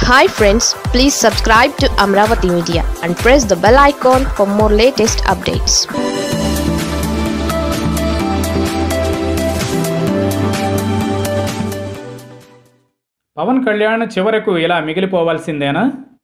hi friends please subscribe to Amaravati media and press the bell icon for more latest updates Pawan Kalyan చివరకు ఇలా మిగిలిపోవాల్సిందేనా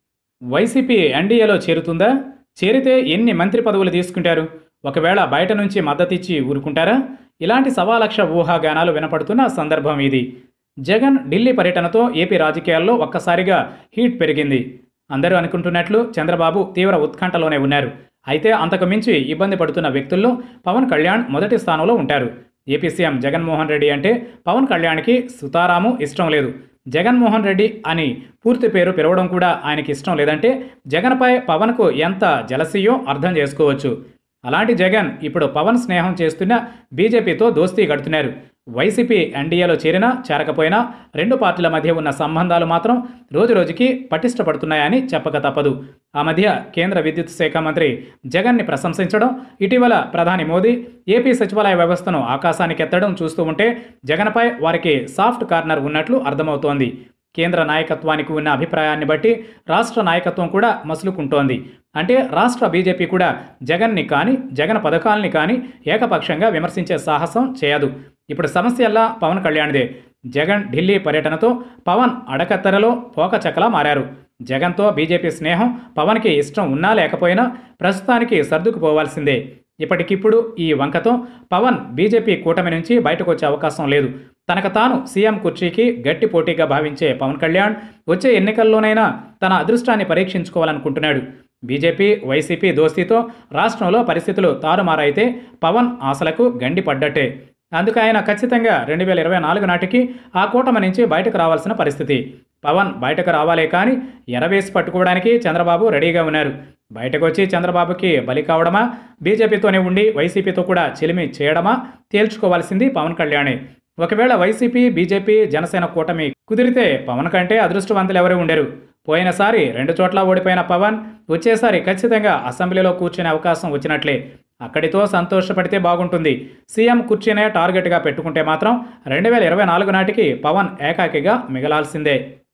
YCP ఎన్డీఏలో చేరుతుందా చేరితే ఎన్ని మంత్రి పదవులు తీసుకుంటారు ఒకవేళ బయట నుంచి మద్దతిచ్చి ఊరుకుంటారా ఇలాంటి సవాలక్ష ఊహాగానాలు వినపడుతున్న సందర్భం ఇది జగన్ ఢిల్లీ పర్యటనతో ఏపీ రాజకీయాల్లో ఒక్కసారిగా హీట్ పెరిగింది అందరూ అనుకుంటున్నట్లు చంద్రబాబు తీవ్ర ఉత్కంఠలోనే ఉన్నారు అయితే అంతకు మించి ఇబ్బంది పడుతున్న వ్యక్తుల్లో పవన్ కళ్యాణ్ మొదటి స్థానంలో ఉంటారు ఏపీ సీఎం జగన్మోహన్ రెడ్డి అంటే పవన్ కళ్యాణ్కి సుతారాము ఇష్టం లేదు జగన్మోహన్ రెడ్డి అని పూర్తి పేరు పిలవడం కూడా ఆయనకి ఇష్టం లేదంటే జగన్పై పవన్కు ఎంత జలసీయో అర్థం చేసుకోవచ్చు అలాంటి జగన్ ఇప్పుడు పవన్ స్నేహం చేస్తున్న బీజేపీతో దోస్తీ కడుతున్నారు వైసీపీ ఎన్డీఏలో చేరినా చేరకపోయినా రెండు పార్టీల మధ్య ఉన్న సంబంధాలు మాత్రం రోజురోజుకి పటిష్టపడుతున్నాయని చెప్పక తప్పదు ఆ మధ్య కేంద్ర విద్యుత్ శాఖ మంత్రి జగన్ని ప్రశంసించడం ఇటీవల ప్రధాని మోదీ ఏపీ సచివాలయ వ్యవస్థను ఆకాశానికి ఎత్తడం చూస్తూ ఉంటే జగన్పై వారికి సాఫ్ట్ కార్నర్ ఉన్నట్లు అర్థమవుతోంది కేంద్ర నాయకత్వానికి ఉన్న అభిప్రాయాన్ని బట్టి రాష్ట్ర నాయకత్వం కూడా మసులుకుంటోంది అంటే రాష్ట్ర బీజేపీ కూడా జగన్ని కానీ జగన్ పథకాల్ని కానీ ఏకపక్షంగా విమర్శించే సాహసం చేయదు ఇప్పుడు సమస్యల్లా పవన్ కళ్యాణ్దే జగన్ ఢిల్లీ పర్యటనతో పవన్ అడకత్తెరలో పోకచక్కలా మారారు జగన్తో బీజేపీ స్నేహం పవన్కి ఇష్టం ఉన్నా లేకపోయినా ప్రస్తుతానికి సర్దుకుపోవాల్సిందే ఇప్పటికిప్పుడు ఈ వంకతో పవన్ బీజేపీ కూటమి నుంచి బయటకు వచ్చే అవకాశం లేదు తనకు తాను సీఎం కుర్చీకి గట్టి పోటీగా భావించే పవన్ కళ్యాణ్ వచ్చే ఎన్నికల్లోనైనా తన అదృష్టాన్ని పరీక్షించుకోవాలనుకుంటున్నాడు బీజేపీ వైసీపీ దోస్తీతో రాష్ట్రంలో పరిస్థితులు తారుమారైతే పవన్ ఆశలకు గండి పడ్డట్టే అందుకు ఆయన ఖచ్చితంగా రెండు వేల ఇరవై నాలుగు నాటికి ఆ కూటమి నుంచి బయటకు రావాల్సిన పరిస్థితి పవన్ బయటకు రావాలే కానీ ఎరవేసి పట్టుకోవడానికి చంద్రబాబు రెడీగా ఉన్నారు బయటకు వచ్చి చంద్రబాబుకి బలి కావడమా బీజేపీతోనే ఉండి వైసీపీతో కూడా చెలిమి చేయడమా తేల్చుకోవాల్సింది పవన్ కళ్యాణే ఒకవేళ వైసీపీ బీజేపీ జనసేన కూటమి కుదిరితే పవన్ కంటే అదృష్టవంతులు ఎవరు ఉండరు పోయినసారి రెండు చోట్ల ఓడిపోయిన పవన్ వచ్చేసారి ఖచ్చితంగా అసెంబ్లీలో కూర్చునే అవకాశం వచ్చినట్లే అక్కడితో సంతోషపడితే బాగుంటుంది సీఎం కుర్చీనే టార్గెట్గా పెట్టుకుంటే మాత్రం రెండు వేల ఇరవై నాలుగు నాటికి పవన్ ఏకాకిగా మిగలాల్సిందే